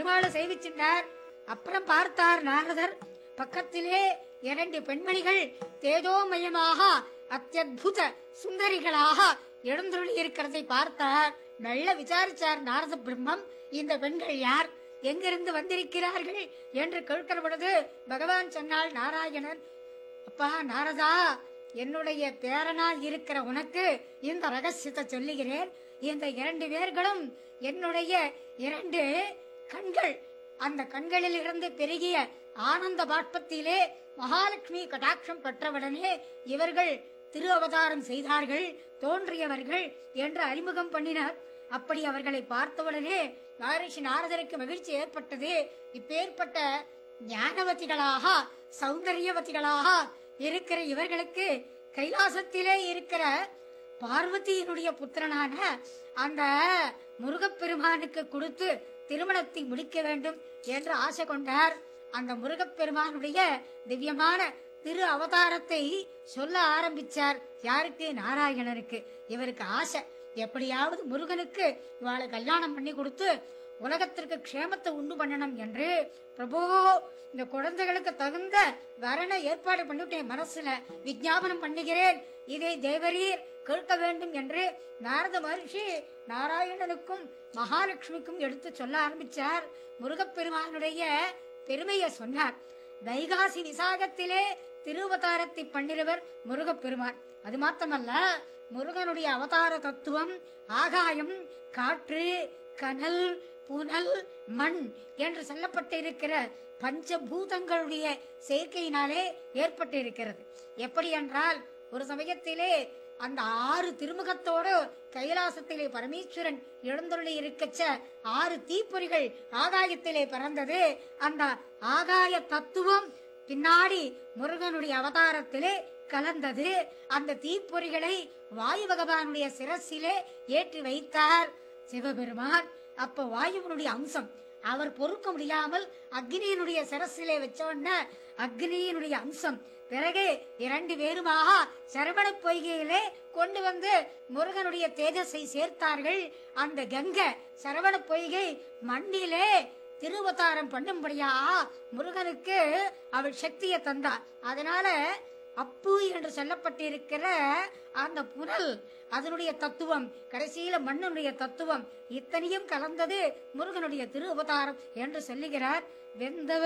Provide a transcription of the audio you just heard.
பெருமாளை சேவிச்சின்றார் அப்புறம் பார்த்தார் நாரதர் பக்கத்திலே இரண்டு பெண்மணிகள் தேஜோமயமாக அத்தியுத சுந்தரிகளாக எழுந்துள்ளி இருக்கிறதை பார்த்தார் நல்ல விசாரிச்சார் நாரத பிரம்மம் இந்த பெண்கள் யார் எங்கிருந்து வந்திருக்கிறார்கள் என்று கேட்கிற பொழுது பகவான் சொன்னாள் நாராயணன் அப்பா நாரதா என்னுடைய பேரனா இருக்கிற உனக்கு இந்த ரகசியத்தை சொல்லுகிறேன் இந்த இரண்டு பேர்களும் என்னுடைய இரண்டு கண்கள் அந்த கண்களில் இருந்து பெருகிய ஆனந்த பாட்பத்திலே மகாலட்சுமி கடாட்சம் பெற்றவுடனே இவர்கள் திரு அவதாரம் செய்தார்கள் தோன்றியவர்கள் என்று அறிமுகம் பண்ணினார் அப்படி அவர்களை பார்த்தவுடனே மகரிஷி நாரதருக்கு மகிழ்ச்சி ஏற்பட்டது இப்பேற்பட்ட ஞானவதிகளாக சௌந்தரியவதிகளாக இருக்கிற இவர்களுக்கு கைலாசத்திலே இருக்கிற பார்வதியினுடைய புத்திரனான அந்த முருகப்பெருமானுக்கு கொடுத்து திருமணத்தை முடிக்க வேண்டும் என்று ஆசை கொண்டார் அந்த முருகப்பெருமானுடைய திவ்யமான திரு அவதாரத்தை சொல்ல ஆரம்பிச்சார் யாருக்கு நாராயணனுக்கு இவருக்கு ஆசை எப்படியாவது முருகனுக்கு இவாளை கல்யாணம் பண்ணி கொடுத்து உலகத்திற்கு க்ஷேமத்தை உண்டு பண்ணணும் என்று பிரபு இந்த குழந்தைகளுக்கு தகுந்த வரண ஏற்பாடு பண்ணிவிட்டேன் மனசுல விஞ்ஞாபனம் பண்ணுகிறேன் இதை தேவரீர் கேட்க வேண்டும் என்று நாரத மகர்ஷி நாராயணனுக்கும் மகாலட்சுமிக்கும் எடுத்து சொல்ல ஆரம்பிச்சார் முருகப்பெருமானுடைய பெருமையை சொன்னார் வைகாசி விசாகத்திலே திருவதாரத்தை பண்ணிருவர் முருகப்பெருமான் அது மாத்திரமல்ல முருகனுடைய அவதார தத்துவம் ஆகாயம் காற்று கனல் புனல் மண் என்று சொல்லப்பட்டிருக்கிற பஞ்சபூதங்களுடைய சேர்க்கையினாலே ஏற்பட்டிருக்கிறது எப்படி என்றால் ஒரு சமயத்திலே அந்த ஆறு திருமுகத்தோடு கைலாசத்திலே பரமேஸ்வரன் எழுந்துள்ளி இருக்கச்ச ஆறு தீப்பொறிகள் ஆகாயத்திலே பறந்தது அந்த ஆகாய தத்துவம் பின்னாடி முருகனுடைய அவதாரத்திலே கலந்தது அந்த தீப்பொறிகளை வாயு பகவானுடைய சிரசிலே ஏற்றி வைத்தார் சிவபெருமான் அப்ப வாயுவனுடைய அம்சம் அவர் பொறுக்க முடியாமல் அக்னியினுடைய சிரசிலே வச்சோன்ன அக்னியினுடைய அம்சம் பிறகு இரண்டு பேருமாக சரவண பொய்கையிலே கொண்டு வந்து முருகனுடைய தேஜஸை சேர்த்தார்கள் அந்த கங்கை சரவண பொய்கை மண்ணிலே திருவதாரம் பண்ணும்படியா முருகனுக்கு அவள் சக்தியை தந்தார் அதனால அப்பு என்று சொல்லப்பட்டிருக்கிற அந்த புனல் அதனுடைய தத்துவம் கடைசியில மண்ணுடைய தத்துவம் இத்தனையும் கலந்தது முருகனுடைய திரு அவதாரம் என்று சொல்லுகிறார் வெந்தவர்